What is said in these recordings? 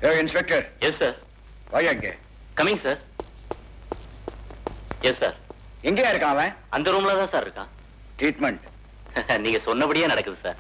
ஏ inspector yes sir வாயா இங்க coming sir yes sir எங்கேயா இருக்கான் அவன் அந்த ரூம்ல தான் சார் இருக்கான் ட்ரீட்மெண்ட் நீங்க சொன்னபடியே நடக்குது சார்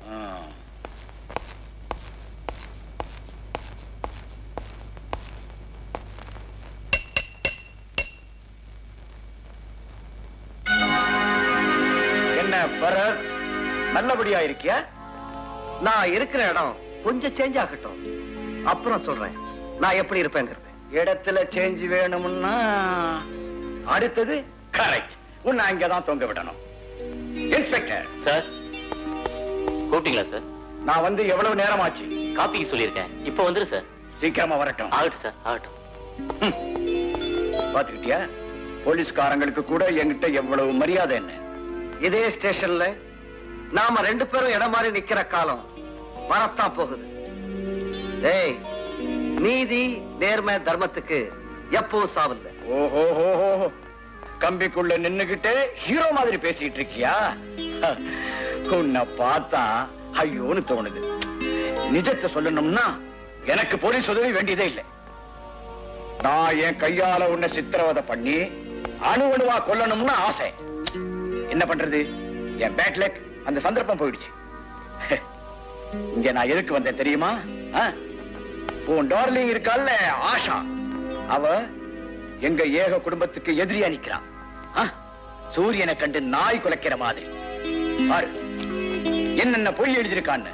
என்ன பரத் நல்லபடியா இருக்கியா நான் இருக்கிற இடம் கொஞ்சம் சேஞ்ச் ஆகட்டும் அப்புறம் சொல்றேன் நான் எப்படி இருப்பேங்கிறது இடத்துல சேஞ்ச் வேணும்னா அடுத்தது கரெக்ட் உன்னை அங்கதான் தொங்க விடணும் இன்ஸ்பெக்டர் சார் கூப்பிட்டீங்களா சார் நான் வந்து எவ்வளவு நேரம் ஆச்சு காப்பிக்கு சொல்லியிருக்கேன் இப்போ வந்துரு சார் சீக்கிரமா வரட்டும் ஆகட்டும் சார் ஆகட்டும் ஹம். பாத்துக்கிட்டியா போலீஸ்காரங்களுக்கு கூட என்கிட்ட எவ்வளவு மரியாதை என்ன இதே ஸ்டேஷன்ல நாம ரெண்டு பேரும் இடம் மாறி நிக்கிற காலம் வரத்தான் போகுது டேய் நீதி நேர்மை தர்மத்துக்கு எப்பவும் சாவில்லை ஓஹோ கம்பிக்குள்ள நின்னுகிட்டு ஹீரோ மாதிரி பேசிட்டு இருக்கியா உன்னை பார்த்தா ஐயோன்னு தோணுது நிஜத்தை சொல்லணும்னா எனக்கு போலீஸ் உதவி வேண்டியதே இல்லை நான் என் கையால உன்னை சித்திரவதை பண்ணி அணு அணுவா கொல்லணும்னு ஆசை என்ன பண்றது என் பேட் லக் அந்த சந்தர்ப்பம் போயிடுச்சு இங்க நான் எதுக்கு வந்தேன் தெரியுமா ஆ? உன் டார்லிங் இருக்கால்ல ஆஷா அவ எங்க ஏக குடும்பத்துக்கு எதிரியா நிக்கிறான் ஆ? சூரியனை கண்டு நாய் குலைக்கிற மாதிரி பாரு என்னென்ன பொய் எழுதியிருக்கான்னு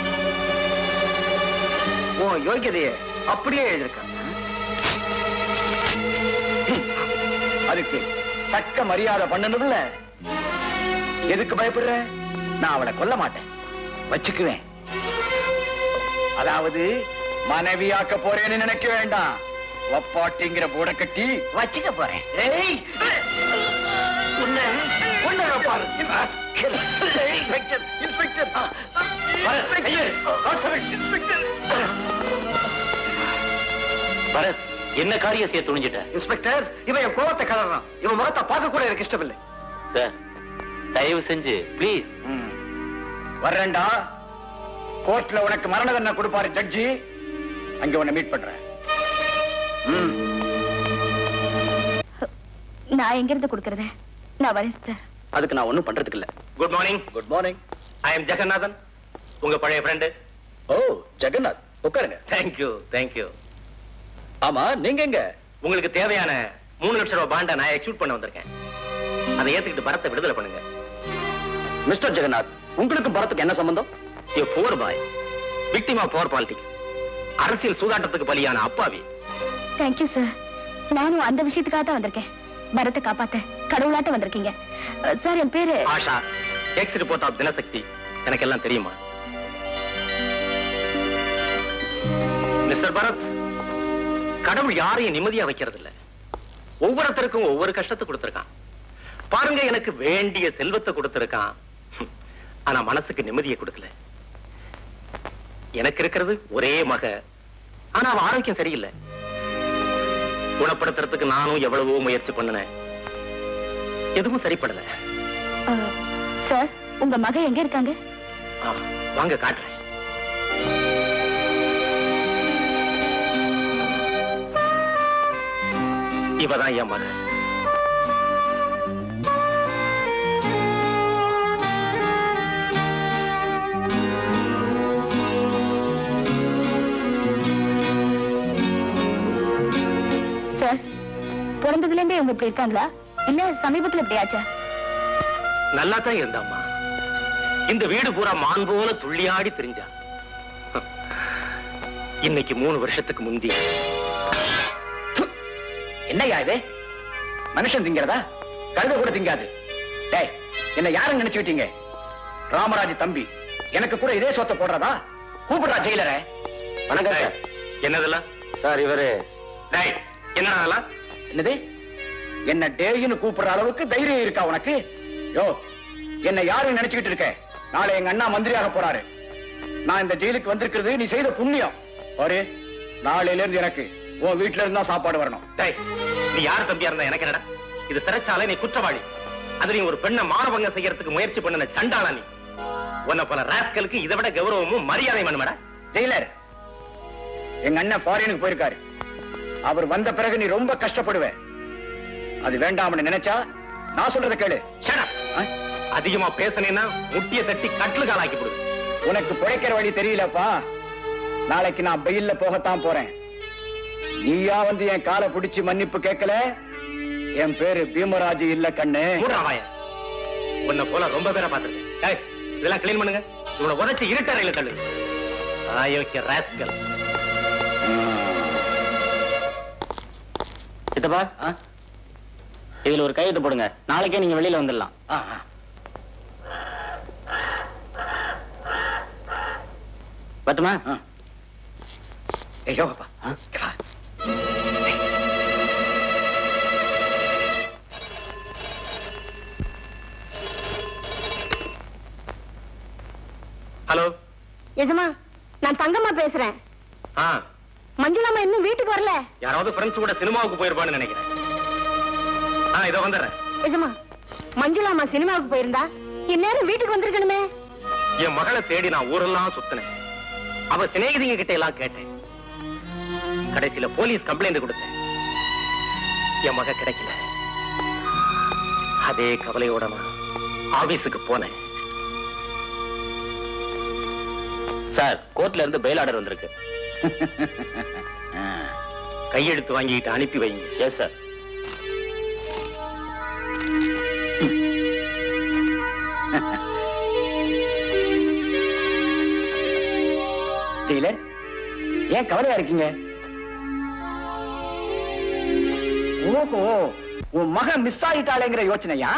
உன் யோகியதைய அப்படியே எழுதியிருக்காங்க அதுக்கு தக்க மரியாதை பண்ணணும்ல எதுக்கு பயப்படுற நான் அவளை கொல்ல மாட்டேன் வச்சுக்குவேன் அதாவது மனைவியாக்க போறேன்னு நினைக்க வேண்டாம் வப்பாட்டிங்கிற போட கட்டி வச்சுக்க போறேன் ஏய் உன்னை உன்னை நான் பாரு. ராஸ்கல். Inspector, inspector. பரத், கையெடு. Constable, inspector. பரத் என்ன காரியம் செய்ய துணிஞ்சிட்ட இன்ஸ்பெக்டர் இவன் என் கோவத்தை கலறான் இவன் முகத்தை பார்க்க கூட எனக்கு இஷ்டம் இல்லை சார் தயவு செஞ்சு ப்ளீஸ் ம். வர்றேன்டா கோர்ட்ல உனக்கு மரண தண்டனை கொடுப்பாரு ஜட்ஜி அங்க உன்னை மீட் பண்றேன் ம். நான் எங்க இருந்து கொடுக்கறது நான் வரேன் சார் அதுக்கு நான் ஒண்ணும் பண்றதுக்கு இல்ல good morning good morning I am Jagannathan உங்க பழைய ஃப்ரெண்டு ஓ ஜெகநாத் உட்காருங்க தேங்க்யூ தேங்க்யூ ஆமா நீங்க எங்க உங்களுக்கு தேவையான மூணு லட்சம் ரூபாய் பாண்டை நான் எக்ஸிக்யூட் பண்ண வந்திருக்கேன் அதை ஏத்துக்கிட்டு பரத்தை விடுதலை பண்ணுங்க மிஸ்டர் ஜெகநாத் உங்களுக்கும் பரத்துக்கு என்ன சம்பந்தம் a poor boy victim of power politics அரசியல் சூதாட்டத்துக்கு பலியான அப்பாவி தேங்க்யூ சார் நானும் அந்த விஷயத்துக்காக தான் வந்திருக்கேன் பரத்தை காப்பாத்த கடவுளாட்ட வந்திருக்கீங்க அஹ், சார் என் பேரு Asha ex reporter of Dinasakthi எனக்கு எல்லாம் தெரியுமா மிஸ்டர் பரத் கடவுள் யாரையும் நிம்மதியா வைக்கிறது இல்ல ஒவ்வொருத்தருக்கும் ஒவ்வொரு கஷ்டத்தை கொடுத்திருக்கான் பாருங்க எனக்கு வேண்டிய செல்வத்தை கொடுத்திருக்கான் ஆனா மனசுக்கு நிம்மதியை கொடுக்கல எனக்கு இருக்கிறது ஒரே மக ஆனா அவ ஆரோக்கியம் சரியில்லை குணப்படுத்துறதுக்கு நானும் எவ்வளவோ முயற்சி பண்ணினேன் எதுவும் சரிப்படல அஹ், சார் உங்க மக எங்க இருக்காங்க ஆ, வாங்க காட்டுறேன் இவதான் என் மகன் சார் பிறந்ததுல இருந்தே இவங்க இப்படி இருக்காங்களா இல்ல சமீபத்துல இப்படி ஆச்சா நல்லா தான் இருந்தாம்மா இந்த வீடு பூரா மான் போல துள்ளியாடி திரிஞ்சா இன்னைக்கு மூணு வருஷத்துக்கு முந்தி என்னையா இது மனுஷன் திங்கிறதா கழுத கூட திங்காது டேய் என்ன யாரும் நினைச்சுக்கிட்டீங்க ராமராஜ் தம்பி எனக்கு கூட இதே சொத்தை போடுறதா கூப்பிடுறா ஜெயிலரை வணக்கம் சார் என்னதெல்லாம் சார் இவரு டேய், என்னடா அதெல்லாம் என்னது என்ன டேயின்னு கூப்பிடுற அளவுக்கு தைரியம் இருக்கா உனக்கு யோ என்ன யாரும் நினைச்சுக்கிட்டு இருக்க நாளை எங்க அண்ணா மந்திரியாக போறாரு நான் இந்த ஜெயிலுக்கு வந்திருக்கிறது நீ செய்த புண்ணியம் ஒரு நாளையில இருந்து எனக்கு உன் வீட்டுல இருந்தா சாப்பாடு வரணும் டேய், நீ யார் தம்பியா இருந்தா எனக்கு என்னடா இது சிறைச்சாலை நீ குற்றவாளி அது நீ ஒரு பெண்ணை மானபங்கம் செய்யறதுக்கு முயற்சி பண்ணின சண்டாளா நீ உன்னை போல ராஸ்கலுக்கு இதை விட கௌரவமும் மரியாதை வேணுமடா ஜெயிலர் எங்க அண்ணன் ஃபாரினுக்கு போயிருக்காரு அவர் வந்த பிறகு நீ ரொம்ப கஷ்டப்படுவ அது வேண்டாம்னு நினைச்சா நான் சொல்றத கேளு Shut up. ஆ? அதிகமா பேசுனேன்னா முட்டிய தட்டி கட்டில் காலாக்கி போடு உனக்கு பிழைக்கிற வழி தெரியலப்பா நாளைக்கு நான் வெயில்ல போகத்தான் போறேன் நீயா வந்து என் காலை பிடிச்சு மன்னிப்பு கேட்கல என் பேரு பீமராஜு இல்ல கண்ணு மூடுறாவாய உன்னை போல ரொம்ப பேரை பார்த்திருக்கேன் ஏய், இதெல்லாம் கிளீன் பண்ணுங்க இவனை உதச்சி இருட்டறையில தள்ளு ஆயோக்கிய ராஸ்கல் சித்தப்பா இதுல ஒரு கையெழுத்து போடுங்க நாளைக்கே நீங்க வெளியில வந்துடலாம் ஆ, ஆ. பட்டுமா ஆ. ஏய், யோகப்பா. கா. ஹலோ எஜமா நான் தங்கம்மா பேசுறேன் ஆ மஞ்சுளாமா இன்னும் வீட்டுக்கு வரல யாராவது ஃப்ரெண்ட்ஸ் கூட சினிமாவுக்கு போயிருப்பான்னு நினைக்கிறேன் ஆ இதோ வந்துடுறேன் எஜமா மஞ்சுளாமா சினிமாவுக்கு போயிருந்தா இந்நேரம் வீட்டுக்கு வந்திருக்கணுமே என் மகளை தேடி நான் ஊரெல்லாம் சுத்தினேன் அவ சிநேகிதிங்க கிட்ட எல்லாம் கேட்டேன் கடைசியில போலீஸ் கம்ப்ளைண்ட் கொடுத்தேன் என் மக கிடைக்கல அதே கவலையோட நான் ஆபீஸுக்கு போனேன் சார் கோர்ட்ல இருந்து பெயில் ஆர்டர் வந்திருக்கு கையெழுத்து வாங்கிட்டு அனுப்பி வைங்க எஸ் சார் டீலர் ஏன் கவலையா இருக்கீங்க ஓஹோ உன் மகன் மிஸ் ஆயிட்டாளேங்கிற யோசனையா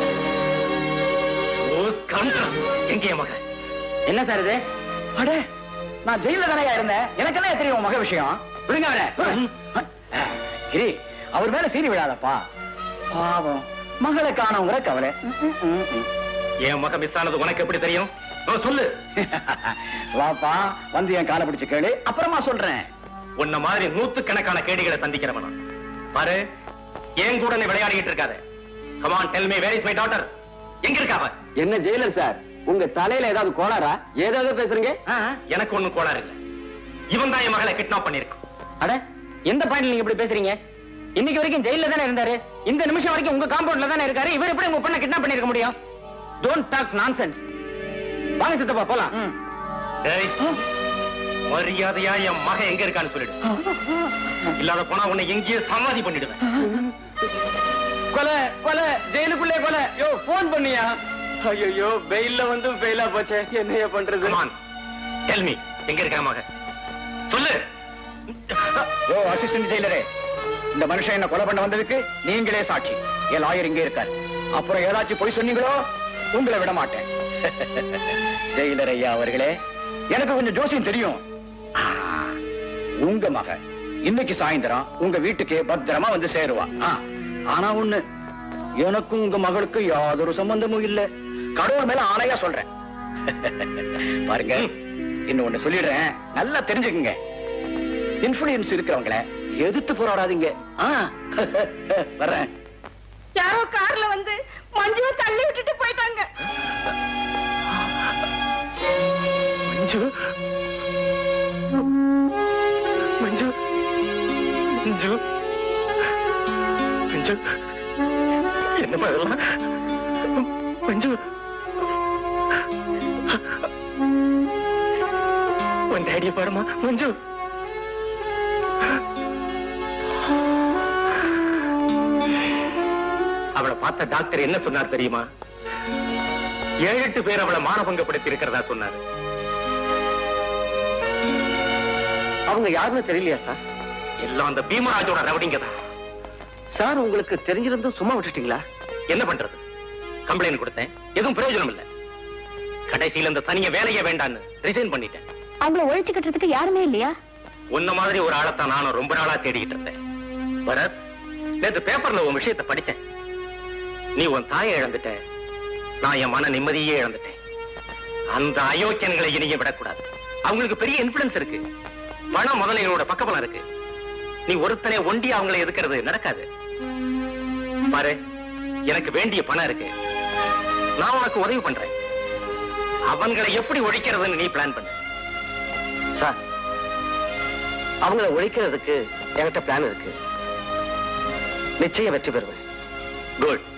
ஓ, scoundrel. எங்க என் மக என்ன சார் இது அடே நான் ஜெயில தானையா இருந்தேன் எனக்கு என்ன தெரியும் உன் மக விஷயம் விடுங்க அவரை கிரி அவர் மேல சீனி விடாதப்பா பாவம் மகளை காணவங்கிற கவலை ம், ம், ம், ம். என் மக மிஸ் ஆனது உனக்கு எப்படி தெரியும் ஓ, சொல்லு வாப்பா வந்து என் காலை பிடிச்சு கேளு அப்புறமா சொல்றேன் உன்ன மாதிரி நூத்துக்கணக்கான கேடிகளை சந்திக்கிறவன் நான். பாரு என் கூட நீ விளையாடிட்டு இருக்காத come on tell me where is my daughter எங்க இருக்கா அவ என்ன ஜெயிலர் சார் உங்க தலையில ஏதாவது கோளாரா ஏதாவது பேசுறீங்க எனக்கு ஒண்ணும் கோளாறு இல்ல இவன் தான் என் மகளை கிட்னாப் பண்ணிருக்கான் அட எந்த பாயிண்ட்ல நீங்க இப்படி பேசுறீங்க இன்னைக்கு வரைக்கும் ஜெயில தானே இருந்தாரு இந்த நிமிஷம் வரைக்கும் உங்க காம்பவுண்ட்ல தானே இருக்காரு இவர் எப்படி உங்க பொண்ணை கிட்னாப் பண்ணிருக்க முடியும் டோன்ட் டாக் நான்சென்ஸ் வாங்க சித்தப்பா போலாம் டேய், மரியாதையா என் மகன் எங்க இருக்கான்னு சொல்லிடு இல்லாத போனா உன்னை எங்கேயே சமாதி பண்ணிடுவேன் கொலை கொலை ஜெயிலுக்குள்ளே கொலை யோ போன் பண்ணியா ஐயோ பெயில்ல வந்து ஃபெயிலா போச்சே என்னைய பண்றது கமான் டெல் மீ எங்க இருக்கா மகன் சொல்லு ஓ அசிஸ்டன்ட் ஜெயிலரே இந்த மனுஷன் என்ன கொலை பண்ண வந்ததுக்கு நீங்களே சாட்சி என் லாயர் இங்கே இருக்கார் அப்புறம் ஏதாச்சும் பொய் சொன்னீங்களோ உங்களை விட மாட்டேன் ஜெயிலர் ஐயா அவர்களே எனக்கு கொஞ்சம் ஜோசியம் தெரியும் ஆ, உங்க மக இன்னைக்கு சாயந்தரம் உங்க வீட்டுக்கு பத்திரமா வந்து சேருவா ஆ, ஆனா ஒண்ணு எனக்கும் உங்க மகளுக்கும் யாதொரு சம்பந்தமும் இல்ல கடவுள் மேல ஆணையா சொல்றேன் பாருங்க இன்னும் ஒண்ணு சொல்லிடுறேன் நல்லா தெரிஞ்சுக்குங்க இன்ஃபுளுயன்ஸ் இருக்கிறவங்கள எதிர்த்து போராடாதீங்க ஆ, வர்றேன் யாரோ கார்ல வந்து மஞ்சுவை தள்ளி விட்டுட்டு போயிட்டாங்க மஞ்சு மஞ்சு மஞ்சு மஞ்சு என்னம்மா இதெல்லாம் மஞ்சு உன் டேடிய பாருமா மஞ்சு அவளை பார்த்த டாக்டர் என்ன சொன்னார் தெரியுமா ஏழு எட்டு பேர் அவளை மானபங்கப்படுத்தி இருக்கிறதா சொன்னாரு அவங்க யாருன்னு தெரியலையா சார் எல்லாம் அந்த பீமராஜோட ரவுடிங்க தான் சார் உங்களுக்கு தெரிஞ்சிருந்தும் சும்மா விட்டுட்டீங்களா என்ன பண்றது கம்ப்ளைண்ட் கொடுத்தேன் எதுவும் பிரயோஜனம் இல்ல கடைசியில இந்த தனிய வேலையே வேண்டான்னு ரிசைன் பண்ணிட்டேன் அவங்கள ஒழிச்சு கட்டுறதுக்கு யாருமே இல்லையா உன்ன மாதிரி ஒரு ஆளைத்தான் நானும் ரொம்ப நாளா தேடிக்கிட்டு இருந்தேன் பரத் நேத்து பேப்பர்ல உன் விஷயத்தை படிச்சேன் நீ உன் தாயை இழந்துட்ட நான் என் மன நிம்மதியே இழந்துட்டேன் அந்த அயோக்கியன்களை இனிய விடக்கூடாது அவங்களுக்கு பெரிய இன்ஃபுளுன்ஸ் இருக்கு பண முதலைகளோட பக்கபலம் இருக்கு நீ ஒருத்தனே ஒண்டி அவங்களை எதுக்கிறது நடக்காது பாரு எனக்கு வேண்டிய பணம் இருக்கு நான் உனக்கு உதவி பண்றேன் அவங்களை எப்படி ஒழிக்கிறதுன்னு நீ பிளான் பண்ணு சார் அவங்கள ஒழிக்கிறதுக்கு என்கிட்ட பிளான் இருக்கு நிச்சயம் வெற்றி பெறுவேன் குட்